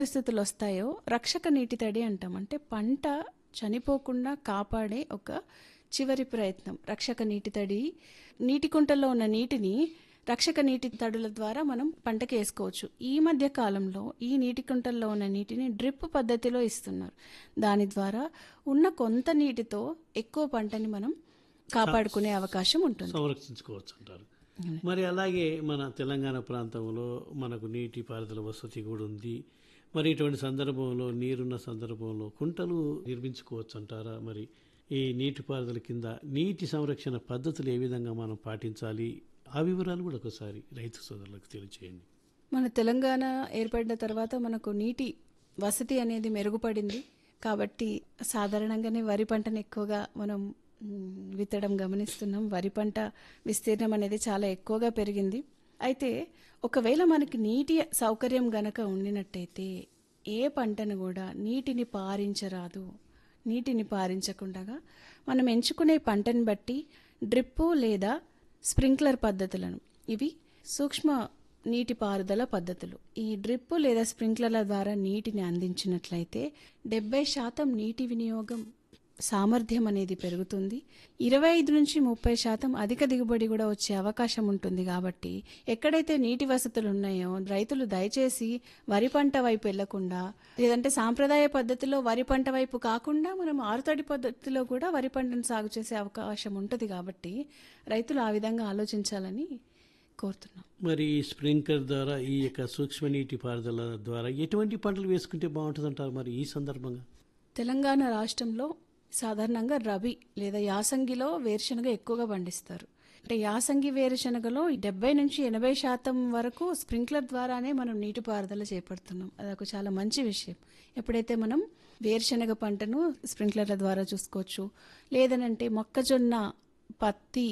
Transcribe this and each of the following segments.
పరిస్థితులు వస్తాయో రక్షక నీటి తడి అంటాం అంటే పంట చనిపోకుండా కాపాడే ఒక చివరి ప్రయత్నం రక్షక నీటి తడి నీటి కుంటల్లో ఉన్న నీటిని రక్షక నీటి తడుల ద్వారా మనం పంటకి వేసుకోవచ్చు ఈ మధ్య కాలంలో ఈ నీటి కుంటల్లో ఉన్న నీటిని డ్రిప్ పద్ధతిలో ఇస్తున్నారు దాని ద్వారా ఉన్న కొంత నీటితో ఎక్కువ పంటని మనం కాపాడుకునే అవకాశం ఉంటుంది సంరక్షించుకోవచ్చు అంటారు మరి అలాగే మన తెలంగాణ ప్రాంతంలో మనకు నీటి పారుదల వసతి కూడా ఉంది మరి ఇటువంటి సందర్భంలో నీరున్న సందర్భంలో కుంటలు నిర్మించుకోవచ్చు అంటారా మరి ఈ నీటిపారుదల కింద నీటి సంరక్షణ పద్ధతులు ఏ విధంగా మనం పాటించాలి ఆ వివరాలు కూడా ఒకసారి రైతు సోదరులకు తెలియచేయండి మన తెలంగాణ ఏర్పడిన తర్వాత మనకు నీటి వసతి అనేది మెరుగుపడింది కాబట్టి సాధారణంగానే వరి పంటను ఎక్కువగా మనం మ్, విత్తడం గమనిస్తున్నాం వరి పంట విస్తీర్ణం అనేది చాలా ఎక్కువగా పెరిగింది అయితే ఒకవేళ మనకి నీటి సౌకర్యం గనక ఉండినట్టయితే ఏ పంటను కూడా నీటిని పారించరాదు నీటిని పారించకుండా మనం ఎంచుకునే పంటను బట్టి డ్రిప్పు లేదా స్ప్రింక్లర్ పద్ధతులను ఇవి సూక్ష్మ నీటిపారుదల పద్ధతులు ఈ డ్రిప్ లేదా స్ప్రింక్లర్ల ద్వారా నీటిని అందించినట్లయితే డెబ్బై శాతం నీటి వినియోగం సామర్థ్యం అనేది పెరుగుతుంది ఇరవై ఐదు నుంచి ముప్పై శాతం అధిక దిగుబడి కూడా వచ్చే అవకాశం ఉంటుంది కాబట్టి ఎక్కడైతే నీటి వసతులు ఉన్నాయో రైతులు దయచేసి వరి పంట వైపు వెళ్లకుండా లేదంటే సాంప్రదాయ పద్ధతిలో వరి పంట వైపు కాకుండా మనం ఆరుతడి పద్ధతిలో కూడా వరి పంటను సాగు చేసే అవకాశం ఉంటుంది కాబట్టి రైతులు ఆ విధంగా ఆలోచించాలని కోరుతున్నాం మరి ఈ స్ప్రింక్లర్ ద్వారా ఈ యొక్క సూక్ష్మ నీటి పారుదల ద్వారా ఎటువంటి పంటలు వేసుకుంటే బాగుంటుంది అంటారు మరి ఈ సందర్భంగా తెలంగాణ రాష్ట్రంలో సాధారణంగా రబీ లేదా యాసంగిలో వేరుశనగ ఎక్కువగా పండిస్తారు అంటే యాసంగి వేరుశనగలో డెబ్బై నుంచి ఎనభై శాతం వరకు స్ప్రింక్లర్ ద్వారానే మనం నీటిపారుదల చేపడుతున్నాం అదొక చాలా మంచి విషయం ఎప్పుడైతే మనం వేరుశనగ పంటను స్ప్రింక్లర్ల ద్వారా చూసుకోవచ్చు లేదనంటే మొక్కజొన్న పత్తి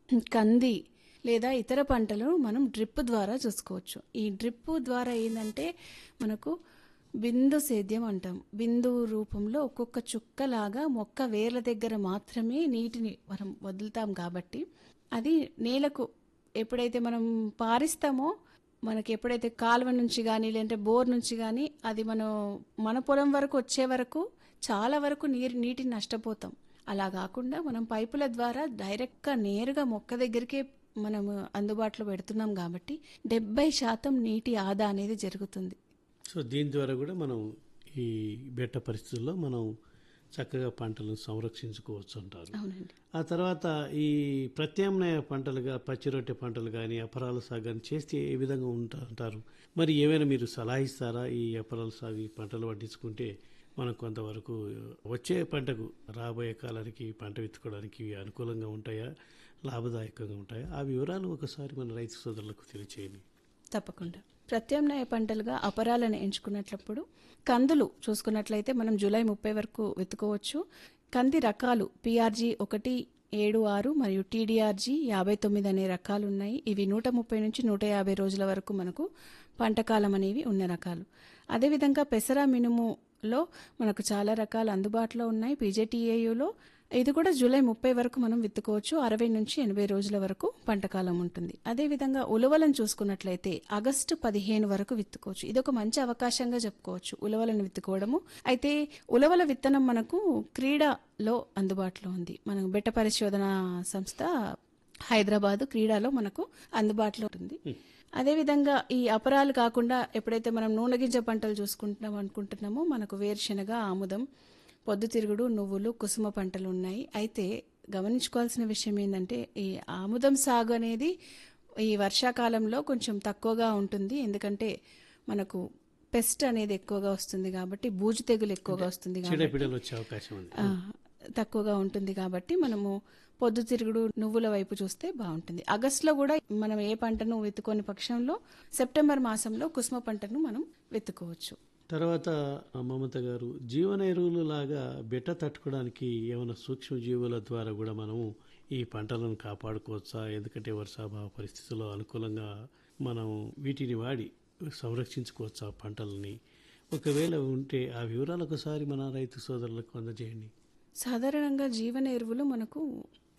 కంది లేదా ఇతర పంటలు మనం డ్రిప్ ద్వారా చూసుకోవచ్చు ఈ డ్రిప్ ద్వారా ఏంటంటే మనకు బిందు సేద్యం అంటాం బిందు రూపంలో ఒక్కొక్క చుక్కలాగా మొక్క వేర్ల దగ్గర మాత్రమే నీటిని మనం వదులుతాం కాబట్టి అది నేలకు ఎప్పుడైతే మనం పారిస్తామో మనకి ఎప్పుడైతే కాలువ నుంచి కానీ లేదంటే బోర్ నుంచి కానీ అది మనం మన పొలం వరకు వచ్చే వరకు చాలా వరకు నీరు నీటిని నష్టపోతాం అలా కాకుండా మనం పైపుల ద్వారా డైరెక్ట్గా నేరుగా మొక్క దగ్గరికే మనం అందుబాటులో పెడుతున్నాం కాబట్టి డెబ్బై శాతం నీటి ఆదా అనేది జరుగుతుంది సో దీని ద్వారా కూడా మనం ఈ బెట్ట పరిస్థితుల్లో మనం చక్కగా పంటలను సంరక్షించుకోవచ్చు అంటారు అవునండి ఆ తర్వాత ఈ ప్రత్యామ్నాయ పంటలుగా పచ్చిరొట్టె పంటలు కానీ అపరాల సాగు కానీ చేస్తే ఏ విధంగా ఉంటా అంటారు మరి ఏమైనా మీరు సలహా ఇస్తారా ఈ అపరాల సాగు ఈ పంటలు పండించుకుంటే మనం కొంతవరకు వచ్చే పంటకు రాబోయే కాలానికి పంట విత్తుకోవడానికి ఇవి అనుకూలంగా ఉంటాయా లాభదాయకంగా ఉంటాయా ఆ వివరాలు ఒకసారి మన రైతు సోదరులకు తెలియచేయండి తప్పకుండా ప్రత్యామ్నాయ పంటలుగా అపరాలను ఎంచుకున్నట్లప్పుడు కందులు చూసుకున్నట్లయితే మనం జూలై ముప్పై వరకు వెతుకోవచ్చు కంది రకాలు పిఆర్జీ ఒకటి ఏడు ఆరు మరియు టీడీఆర్జీ యాభై తొమ్మిది అనే రకాలు ఉన్నాయి ఇవి నూట ముప్పై నుంచి నూట యాభై రోజుల వరకు మనకు పంటకాలం అనేవి ఉన్న రకాలు అదేవిధంగా పెసర మినుములో మనకు చాలా రకాలు అందుబాటులో ఉన్నాయి పీజేటీఏయులో ఇది కూడా జూలై ముప్పై వరకు మనం విత్తుకోవచ్చు అరవై నుంచి ఎనభై రోజుల వరకు పంటకాలం ఉంటుంది అదేవిధంగా ఉలవలను చూసుకున్నట్లయితే ఆగస్టు పదిహేను వరకు విత్తుకోవచ్చు ఇది ఒక మంచి అవకాశంగా చెప్పుకోవచ్చు ఉలవలను విత్తుకోవడము అయితే ఉలవల విత్తనం మనకు క్రీడలో అందుబాటులో ఉంది మనం బెట్ట పరిశోధన సంస్థ హైదరాబాద్ క్రీడాలో మనకు అందుబాటులో ఉంటుంది అదేవిధంగా ఈ అపరాలు కాకుండా ఎప్పుడైతే మనం నూనె గింజ పంటలు చూసుకుంటున్నాం అనుకుంటున్నామో మనకు వేరుశనగ ఆముదం పొద్దుతిరుగుడు నువ్వులు కుసుమ పంటలు ఉన్నాయి అయితే గమనించుకోవాల్సిన విషయం ఏంటంటే ఈ ఆముదం సాగు అనేది ఈ వర్షాకాలంలో కొంచెం తక్కువగా ఉంటుంది ఎందుకంటే మనకు పెస్ట్ అనేది ఎక్కువగా వస్తుంది కాబట్టి బూజు తెగులు ఎక్కువగా వస్తుంది కాబట్టి చీడపీడలు వచ్చే అవకాశం ఉంది ఆ, తక్కువగా ఉంటుంది కాబట్టి మనము పొద్దుతిరుగుడు నువ్వుల వైపు చూస్తే బాగుంటుంది ఆగస్టులో కూడా మనం ఏ పంటను విత్తుకోని పక్షంలో సెప్టెంబర్ మాసంలో కుసుమ పంటను మనం విత్తుకోవచ్చు తర్వాత ఆ, మమత గారు జీవన ఎరువులు లాగా బెట్ట తట్టుకోవడానికి ఏమైనా సూక్ష్మ జీవుల ద్వారా కూడా మనము ఈ పంటలను కాపాడుకోవచ్చా ఎందుకంటే వర్షాభావ పరిస్థితుల్లో అనుకూలంగా మనం వీటిని వాడి సంరక్షించుకోవచ్చా పంటలని ఒకవేళ ఉంటే ఆ వివరాలు ఒకసారి మన రైతు సోదరులకు అందజేయండి సాధారణంగా జీవన ఎరువులు మనకు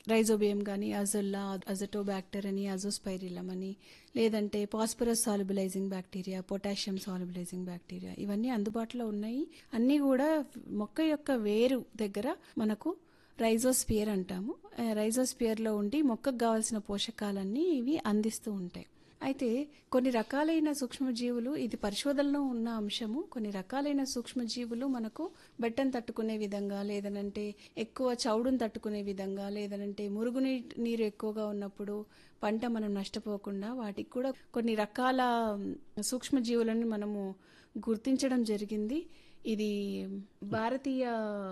రైజోబియం కానీ అజొల్లా అజటోబ్యాక్టర్ అని అజోస్పైరిలం అని లేదంటే phosphorus solubilising bacteria potassium solubilising bacteria ఇవన్నీ అందుబాటులో ఉన్నాయి అన్నీ కూడా మొక్క యొక్క వేరు దగ్గర మనకు రైజోస్పియర్ అంటాము ఆ రైజోస్పియర్లో ఉండి మొక్కకు కావాల్సిన పోషకాలన్నీ ఇవి అందిస్తూ ఉంటాయి అయితే కొన్ని రకాలైన సూక్ష్మజీవులు ఇది పరిశోధనలో ఉన్న అంశము కొన్ని రకాలైన సూక్ష్మజీవులు మనకు బెట్టను తట్టుకునే విధంగా లేదనంటే ఎక్కువ చౌడును తట్టుకునే విధంగా లేదనంటే మురుగునీ నీరు ఎక్కువగా ఉన్నప్పుడు పంట మనం నష్టపోకుండా వాటికి కూడా కొన్ని రకాల సూక్ష్మజీవులను మనము గుర్తించడం జరిగింది ఇది భారతీయ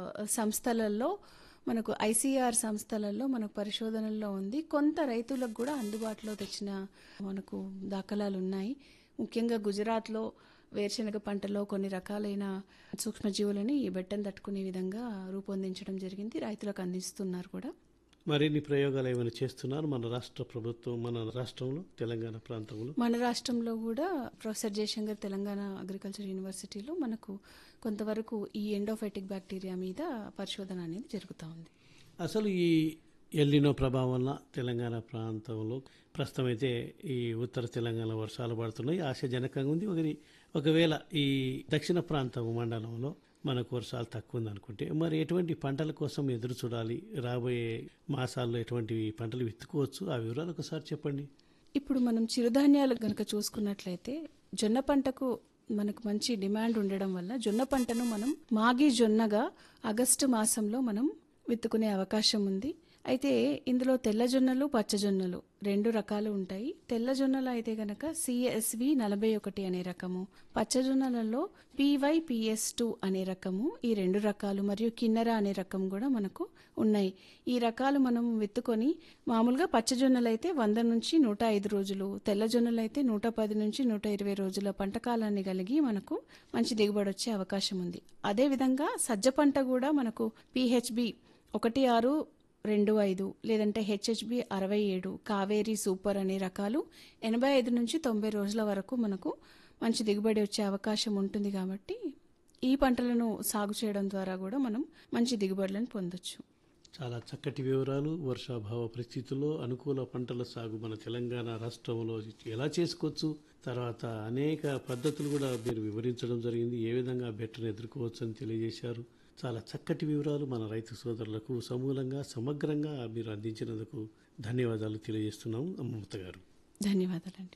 సంస్థలలో మనకు ఐసీఆర్ సంస్థలలో మనకు పరిశోధనల్లో ఉంది కొంత రైతులకు కూడా అందుబాటులో తెచ్చిన మనకు దాఖలాలు ఉన్నాయి ముఖ్యంగా గుజరాత్లో వేరుశనగ పంటలో కొన్ని రకాలైన సూక్ష్మజీవులని ఈ బెట్టను తట్టుకునే విధంగా రూపొందించడం జరిగింది రైతులకు అందిస్తున్నారు కూడా మరిన్ని ప్రయోగాలు ఏమైనా చేస్తున్నారు మన రాష్ట్ర ప్రభుత్వం మన రాష్ట్రంలో తెలంగాణ ప్రాంతంలో మన రాష్ట్రంలో కూడా ప్రొఫెసర్ జయశంకర్ తెలంగాణ అగ్రికల్చర్ యూనివర్సిటీలో మనకు కొంతవరకు ఈ ఎండోఫైటిక్ బ్యాక్టీరియా మీద పరిశోధన అనేది జరుగుతూ ఉంది అసలు ఈ ఎల్లినో ప్రభావం వల్ల తెలంగాణ ప్రాంతంలో ప్రస్తుతం అయితే ఈ ఉత్తర తెలంగాణ వర్షాలు పడుతున్నాయి ఆశాజనకంగా ఉంది ఒకరి ఒకవేళ ఈ దక్షిణ ప్రాంతం మండలంలో మనకు వర్షాలు తక్కువ ఉంది అనుకుంటే మరి ఎటువంటి పంటల కోసం ఎదురు చూడాలి రాబోయే మాసాల్లో ఎటువంటి పంటలు విత్తుకోవచ్చు ఆ వివరాలు ఒకసారి చెప్పండి ఇప్పుడు మనం చిరుధాన్యాలు గనక చూసుకున్నట్లయితే జొన్న పంటకు మనకు మంచి డిమాండ్ ఉండడం వల్ల జొన్న పంటను మనం మాగి జొన్నగా ఆగస్టు మాసంలో మనం విత్తుకునే అవకాశం ఉంది అయితే ఇందులో తెల్ల జొన్నలు పచ్చ జొన్నలు రెండు రకాలు ఉంటాయి తెల్ల జొన్నలు అయితే గనక సిఎస్వి నలభై ఒకటి అనే రకము పచ్చ జొన్నలలో పివై పిఎస్ టూ అనే రకము ఈ రెండు రకాలు మరియు కిన్నెర అనే రకం కూడా మనకు ఉన్నాయి ఈ రకాలు మనం విత్తుకొని మామూలుగా పచ్చ జొన్నలు అయితే వంద నుంచి నూట ఐదు రోజులు తెల్ల జొన్నలు అయితే నూట పది నుంచి నూట ఇరవై రోజుల పంట కాలాన్ని కలిగి మనకు మంచి దిగుబడి వచ్చే అవకాశం ఉంది అదేవిధంగా సజ్జ పంట కూడా మనకు పిహెచ్బి ఒకటి ఆరు రెండు ఐదు లేదంటే హెచ్హెచ్బి అరవై ఏడు కావేరి సూపర్ అనే రకాలు ఎనభై ఐదు నుంచి తొంభై రోజుల వరకు మనకు మంచి దిగుబడి వచ్చే అవకాశం ఉంటుంది కాబట్టి ఈ పంటలను సాగు చేయడం ద్వారా కూడా మనం మంచి దిగుబడులను పొందొచ్చు చాలా చక్కటి వివరాలు వర్షాభావ పరిస్థితుల్లో అనుకూల పంటల సాగు మన తెలంగాణ రాష్ట్రంలో ఎలా చేసుకోవచ్చు తర్వాత అనేక పద్ధతులు కూడా మీరు వివరించడం జరిగింది ఏ విధంగా బెట్టను ఎదుర్కోవచ్చు అని తెలియజేశారు చాలా చక్కటి వివరాలు మన రైతు సోదరులకు సమూలంగా సమగ్రంగా మీరు అందించినందుకు ధన్యవాదాలు తెలియజేస్తున్నాము అమ్మమ్మ గారు ధన్యవాదాలండి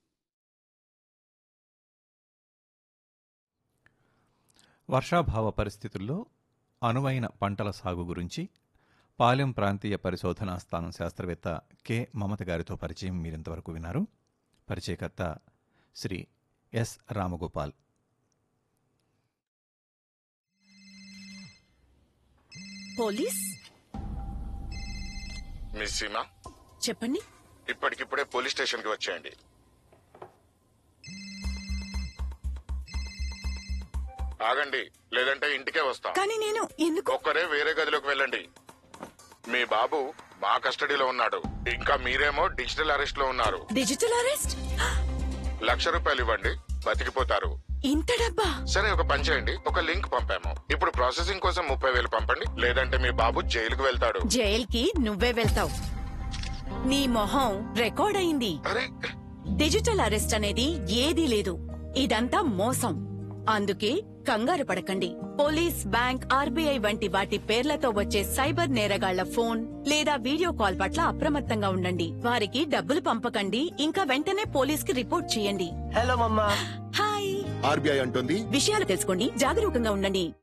వర్షాభావ పరిస్థితుల్లో అనువైన పంటల సాగు గురించి పాలెం ప్రాంతీయ పరిశోధనా స్థానం శాస్త్రవేత్త కె మమత గారితో పరిచయం మీరింతవరకు విన్నారు పరిచయకర్త Shri S Ramagopal police miss Seema చెప్పండి ఇప్పటికిప్పుడే పోలీస్ స్టేషన్ కి వచ్చేయండి ఆగండి లేదంటే ఇంటికే వస్తాం కానీ నేను ఎందుకు ఒక్కరే వేరే గదిలోకి వెళ్ళండి మీ బాబు మా కస్టడీలో ఉన్నాడు ఇంకా మీరేమో డిజిటల్ అరెస్ట్ లో ఉన్నారు డిజిటల్ అరెస్ట్ లక్ష రూపాయలు ఇవ్వండి బతికిపోతారు ఇంత డబ్బా సరే ఒక పని చేయండి ఒక లింక్ పంపాము ఇప్పుడు ప్రాసెసింగ్ కోసం ముప్పై వేలు పంపండి లేదంటే మీ బాబు జైలుకు వెళ్తాడు జైల్కి నువ్వే వెళ్తావు నీ మొహం రికార్డ్ అయింది అరే డిజిటల్ అరెస్ట్ అనేది ఏదీ లేదు ఇదంతా మోసం అందుకే కంగారు పడకండి పోలీస్ బ్యాంక్ ఆర్బీఐ వంటి వాటి పేర్లతో వచ్చే సైబర్ నేరగాళ్ల ఫోన్ లేదా వీడియో కాల్ పట్ల అప్రమత్తంగా ఉండండి వారికి డబ్బులు పంపకండి ఇంకా వెంటనే పోలీస్ కి రిపోర్ట్ చేయండి హలో మమ్మా హాయ్ ఆర్బీఐ అంటుంది విషయాలు తెలుసుకోండి జాగరూకంగా ఉండండి